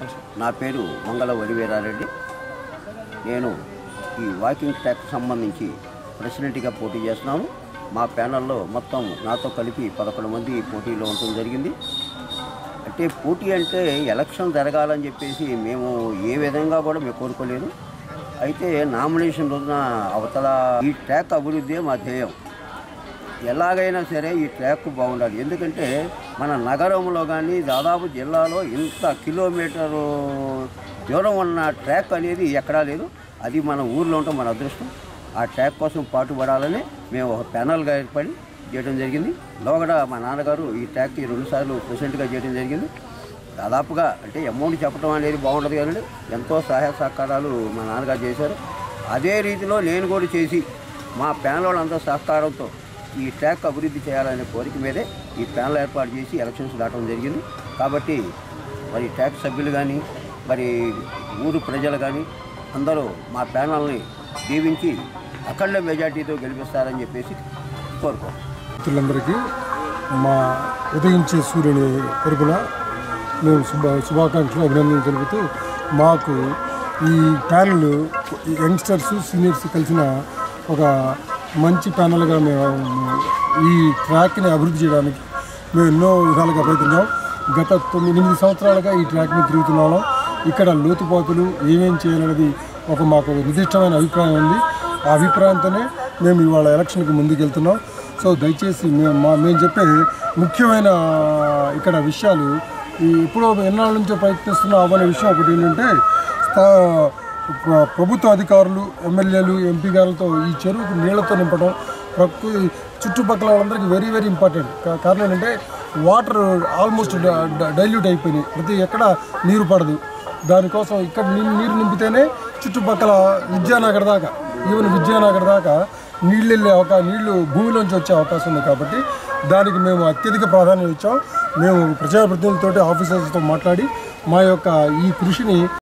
నా పేరు మంగళ వరివీరారెడ్డి నేను ఈ వాకింగ్ ట్రాక్ సంబంధించి ప్రెసిడెంట్గా పోటీ చేస్తున్నాను మా ప్యానల్లో మొత్తం నాతో కలిపి పదకొండు మంది పోటీలో ఉండటం జరిగింది అంటే పోటీ అంటే ఎలక్షన్ జరగాలని చెప్పేసి మేము ఏ విధంగా కూడా మేము కోరుకోలేదు అయితే నామినేషన్ రోజున అవతల ఈ ట్రాక్ అభివృద్ధి మా ధ్యేయం ఎలాగైనా సరే ఈ ట్రాక్ బాగుండాలి ఎందుకంటే మన నగరంలో కానీ దాదాపు జిల్లాలో ఇంత కిలోమీటరు దూరం ఉన్న ట్రాక్ అనేది ఎక్కడా లేదు అది మన ఊర్లో ఉంటాం మన అదృష్టం ఆ ట్రాక్ కోసం పాటుపడాలని మేము ఒక ప్యానల్గా ఏర్పడి చేయడం జరిగింది లోగడ మా నాన్నగారు ఈ ట్రాక్కి రెండుసార్లు ప్రెసిడెంట్గా చేయడం జరిగింది దాదాపుగా అంటే అమౌంట్ చెప్పడం అనేది బాగుండదు కదండి ఎంతో సహాయ సహకారాలు మా నాన్నగారు చేశారు అదే రీతిలో నేను కూడా చేసి మా ప్యానల్ వాళ్ళంతా సహకారంతో ఈ ట్రాక్ అభివృద్ధి చేయాలనే కోరిక మీదే ఈ ప్యానల్ ఏర్పాటు చేసి ఎలక్షన్స్ దాటడం జరిగింది కాబట్టి మరి ట్రాక్ సభ్యులు కానీ మరి ఊరు ప్రజలు కానీ అందరూ మా ప్యానల్ని దీవించి అఖండ మెజార్టీతో గెలిపిస్తారని చెప్పేసి కోరుకో మిత్రులందరికీ మా ఉదయించే సూర్యుని తరపున మేము శుభ శుభాకాంక్షలు అభినందనలు తెలుపుతూ మాకు ఈ ప్యానల్ ఈ యంగ్స్టర్స్ సీనియర్స్ కలిసిన ఒక మంచి ప్యానల్గా మేము ఈ ట్రాక్ని అభివృద్ధి చేయడానికి మేము ఎన్నో విధాలుగా ప్రయత్నించాం గత తొమ్మిది ఎనిమిది సంవత్సరాలుగా ఈ ట్రాక్ మీద తిరుగుతున్నాము ఇక్కడ లోతుపాతులు ఏమేం చేయాలనేది ఒక మాకు నిర్దిష్టమైన అభిప్రాయం ఉంది ఆ అభిప్రాయంతోనే మేము ఇవాళ ఎలక్షన్కి ముందుకెళ్తున్నాం సో దయచేసి మేము మా మేము చెప్పే ముఖ్యమైన ఇక్కడ విషయాలు ఈ ఎప్పుడో ఎన్నాళ్ళ నుంచో ప్రయత్నిస్తున్నాం అవ్వనే విషయం ఒకటి ఏంటంటే స్థా- ప్ర- ప్రభుత్వ అధికారులు ఎమ్మెల్యేలు ఎంపీ గారులతో ఈ చెరువుకు నీళ్లతో నింపడం ప్రకృతి చుట్టుపక్కల వాళ్ళందరికీ వెరీ వెరీ ఇంపార్టెంట్ కా- కారణం ఏంటంటే వాటర్ ఆల్మోస్ట్ డైల్యూట్ అయిపోయినాయి ప్రతి ఎక్కడ నీరు పడదు దానికోసం ఇక్కడ నీ- నీరు నింపితేనే చుట్టుపక్కల విద్యానగర్ దాకా ఈవెన్ విద్యానగర్ దాకా నీళ్ళు వెళ్ళే అవకాశం నీళ్లు భూమిలోంచి వచ్చే అవకాశం ఉంది కాబట్టి దానికి మేము అత్యధిక ప్రాధాన్యం ఇచ్చాం మేము ప్రజాప్రతినిధులతో ఆఫీసర్స్తో మాట్లాడి మా యొక్క ఈ కృషిని